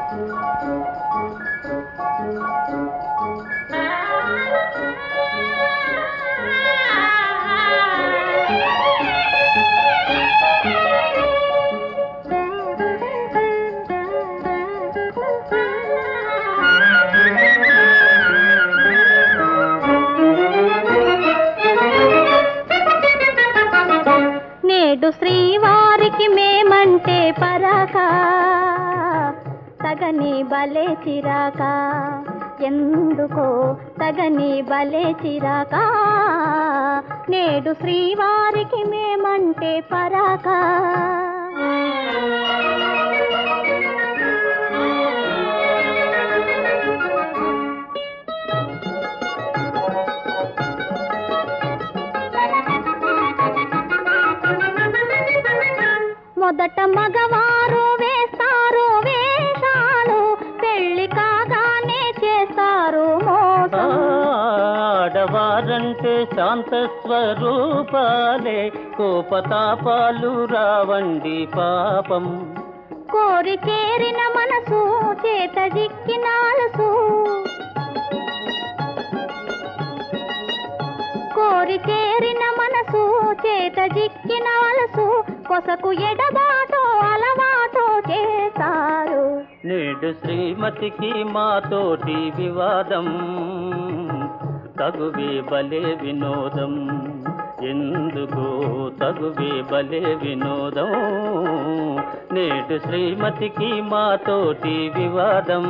నేడు శ్రీవారికి మేమంటే పరాక తగని బలే చిరాక ఎందుకో తగని బలే చిరాక నేడు శ్రీవారికి మేమంటే పరాక మొదట మగవారు వేస్తారు వేషాలు పెళ్లి కాగానే చేస్తారు మోసం ఆడవారంటే శాంత స్వరూపాలే కోపతాపాలు రావండి పాపం కోరి చేరిన మనసు చేత జిక్కినాలసు కోరి చేరిన మనసు చేత జిక్కినాలసు కొసకు ఎడబాటో అలవాటో చేస్తారు నేడు శ్రీమతికి మాతోటి వివాదం తగువే బలే వినోదం ఎందుకో తగువే బలే వినోదం నేడు శ్రీమతికి మాతోటి వివాదం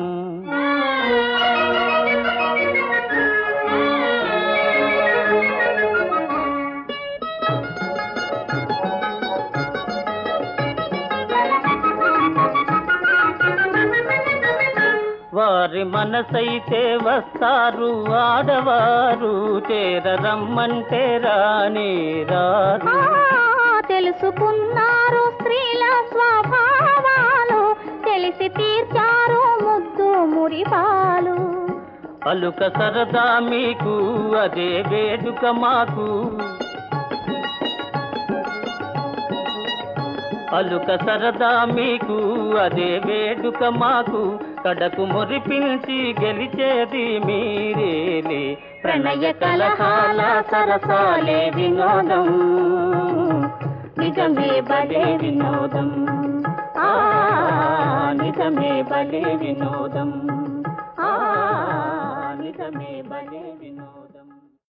వారి మనసైతే వస్తారు ఆడవారు చేరరమ్మంటే రాని రారు ఆ, తెలుసుకున్నారు స్త్రీల స్వభావాలు తెలిసి తీర్చారు ముద్దు మురిపాలు అలుక సరదా మీకు అదే వేడుక మాకు అలుక సరదా మీకు అదే వేడుక మాకు కడకు మురిపించి గెలిచేది మీరేలే ప్రణయ కలహాల సరసాలే వినోదం నిజమే బలే వినోదం ఆ నిజమే బలే వినోదం ఆ నిజమే బలే వినోదం